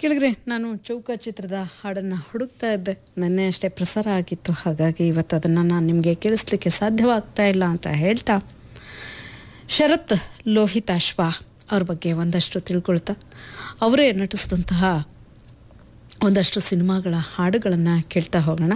ಕೇಳಿದ್ರೆ ನಾನು ಚೌಕ ಚಿತ್ರದ ಹಾಡನ್ನು ಹುಡುಕ್ತಾ ಇದ್ದೆ ನಿನ್ನೆ ಅಷ್ಟೇ ಪ್ರಸಾರ ಆಗಿತ್ತು ಹಾಗಾಗಿ ಇವತ್ತು ಅದನ್ನು ನಾನು ನಿಮಗೆ ಕೇಳಿಸ್ಲಿಕ್ಕೆ ಸಾಧ್ಯವಾಗ್ತಾ ಇಲ್ಲ ಅಂತ ಹೇಳ್ತಾ ಶರತ್ ಲೋಹಿತಾಶ್ವ ಅವ್ರ ಬಗ್ಗೆ ಒಂದಷ್ಟು ತಿಳ್ಕೊಳ್ತಾ ಅವರೇ ನಟಿಸಿದಂತಹ ಒಂದಷ್ಟು ಸಿನಿಮಾಗಳ ಹಾಡುಗಳನ್ನು ಕೇಳ್ತಾ ಹೋಗೋಣ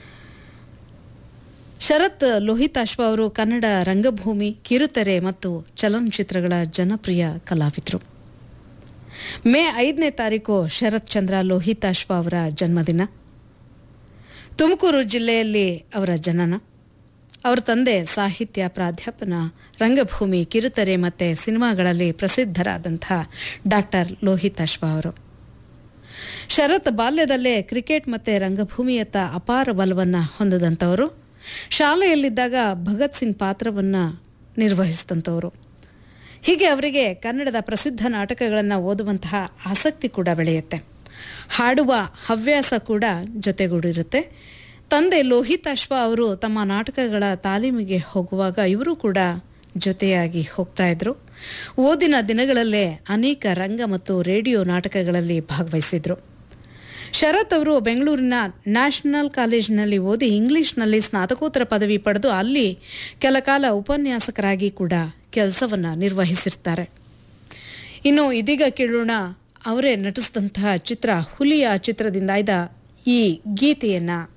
ಶರತ್ ಲೋಹಿತಾಶ್ವ ಅವರು ಕನ್ನಡ ರಂಗಭೂಮಿ ಕಿರುತೆರೆ ಮತ್ತು ಚಲನಚಿತ್ರಗಳ ಜನಪ್ರಿಯ ಕಲಾವಿದರು ಮೇ ಐದನೇ ತಾರೀಕು ಶರತ್ ಚಂದ್ರ ಲೋಹಿತಾಶ್ವ ಅವರ ಜನ್ಮದಿನ ತುಮಕೂರು ಜಿಲ್ಲೆಯಲ್ಲಿ ಅವರ ಜನನ ಅವರ ತಂದೆ ಸಾಹಿತ್ಯ ಪ್ರಾಧ್ಯಾಪನ ರಂಗಭೂಮಿ ಕಿರುತೆರೆ ಮತ್ತು ಸಿನಿಮಾಗಳಲ್ಲಿ ಪ್ರಸಿದ್ಧರಾದಂಥ ಡಾಕ್ಟರ್ ಲೋಹಿತಾಶ್ವ ಅವರು ಶರತ್ ಬಾಲ್ಯದಲ್ಲೇ ಕ್ರಿಕೆಟ್ ಮತ್ತು ರಂಗಭೂಮಿಯತ್ತ ಅಪಾರ ಬಲವನ್ನು ಹೊಂದಿದಂಥವರು ಶಾಲೆಯಲ್ಲಿದ್ದಾಗ ಭಗತ್ ಸಿಂಗ್ ಪಾತ್ರವನ್ನು ನಿರ್ವಹಿಸಿದಂಥವರು ಹೀಗೆ ಅವರಿಗೆ ಕನ್ನಡದ ಪ್ರಸಿದ್ಧ ನಾಟಕಗಳನ್ನು ಓದುವಂತಹ ಆಸಕ್ತಿ ಕೂಡ ಬೆಳೆಯುತ್ತೆ ಹಾಡುವ ಹವ್ಯಾಸ ಕೂಡ ಜೊತೆಗೂಡಿರುತ್ತೆ ತಂದೆ ಲೋಹಿತಾಶ್ವ ಅವರು ತಮ್ಮ ನಾಟಕಗಳ ತಾಲೀಮಿಗೆ ಹೋಗುವಾಗ ಇವರು ಕೂಡ ಜೊತೆಯಾಗಿ ಹೋಗ್ತಾ ಇದ್ರು ಓದಿನ ದಿನಗಳಲ್ಲೇ ಅನೇಕ ರಂಗ ಮತ್ತು ರೇಡಿಯೋ ನಾಟಕಗಳಲ್ಲಿ ಭಾಗವಹಿಸಿದ್ರು ಶರತ್ ಅವರು ಬೆಂಗಳೂರಿನ ನ್ಯಾಷನಲ್ ಕಾಲೇಜಿನಲ್ಲಿ ಓದಿ ಇಂಗ್ಲಿಷ್ನಲ್ಲಿ ಸ್ನಾತಕೋತ್ತರ ಪದವಿ ಪಡೆದು ಅಲ್ಲಿ ಕೆಲಕಾಲ ಉಪನ್ಯಾಸಕರಾಗಿ ಕೂಡ ಕೆಲಸವನ್ನು ನಿರ್ವಹಿಸಿರ್ತಾರೆ ಇನ್ನು ಇದೀಗ ಕೇಳೋಣ ಅವರೇ ನಟಿಸಿದಂತಹ ಚಿತ್ರ ಹುಲಿಯ ಚಿತ್ರದಿಂದ ಆಯ್ದ ಈ ಗೀತೆಯನ್ನು